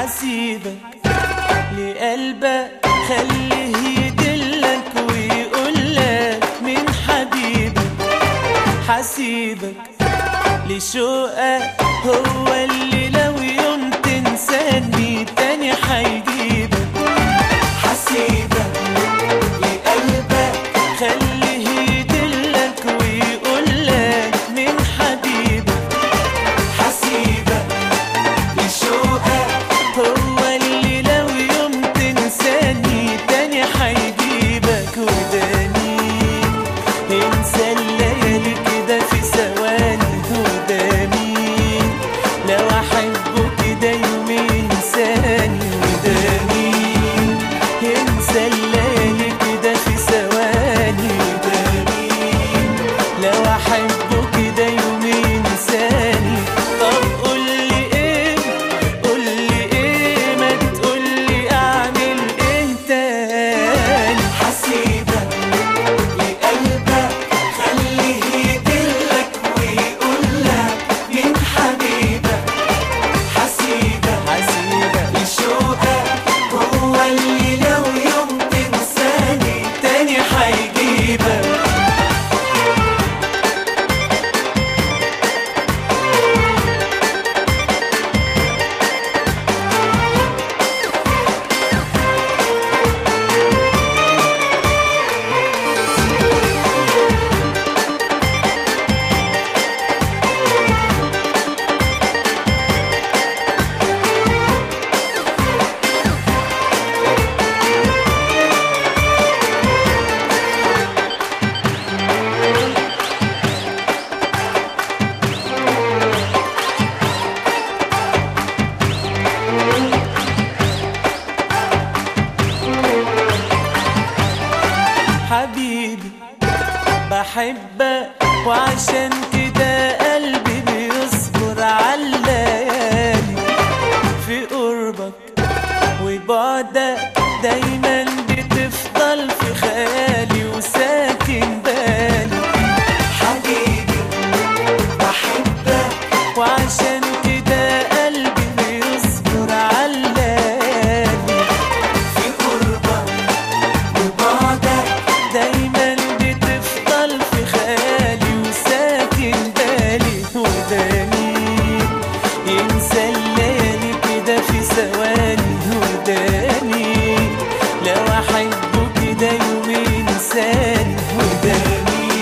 حسيبك لقلبك خليه يدلك ويقولك من حبيبك حسيبك لشوقك هو اللي لو يوم تنساني تاني حيجيبك حسيبك لقلبك خليه يدلك ويقولك من حبيبك حسيبك لشوقك هو اللي لو يوم تنساني تاني حيجيبك وداني انسى الليالي كده في ثواني وداني لو احبه كده يومين ثاني وداني انسى الليالي كده في ثواني وداني لو احبه كده يومين ثاني طب قولي ايه قولي ايه ما تقولي اعمل ايه تاني حسيبك لقلبك خليه يدلك ويقولك من حبيبك حسيبك حسيبك لشوقك هو اللي لو يوم تنساني تاني حيجيبك حبيبي بحبك وعشان كده قلبي بيصبر عالليالي في قربك وبعدك دايما بتفضل في خيالي وساكن بالي حبيبي بحبك وعشان كده قلبي بيصبر عالليالي في قربك وبعدك دايما بتفضل في خيالي وساكن بالي وداني ينسى الليالي كده في ثواني وداني لو احبه كده يومين ثاني وداني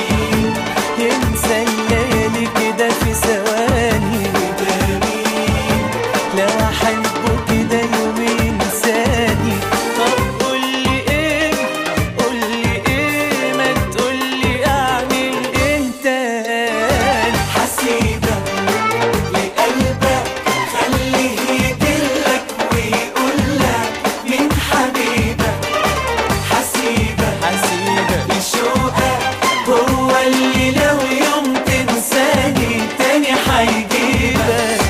ينسى الليالي كده في ثواني وداني لو احبه كده يومين ثاني طب قولي ايه قولي ايه ما تقولي اعمل ايه تاني حسيبك لقلبك خليه يدلك ويقولك من حبيبك حسيبك حسيبك لشوقك هو اللي لو يوم تنساني تاني حيجيبك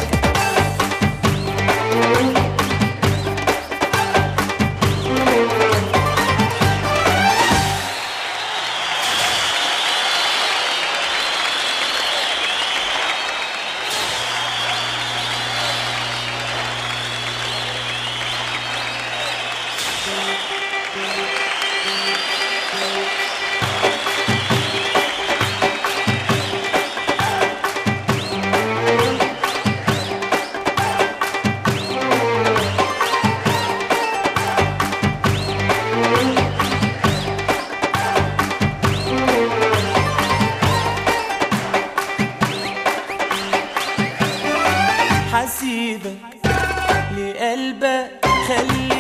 حسيبك لقلبك خلي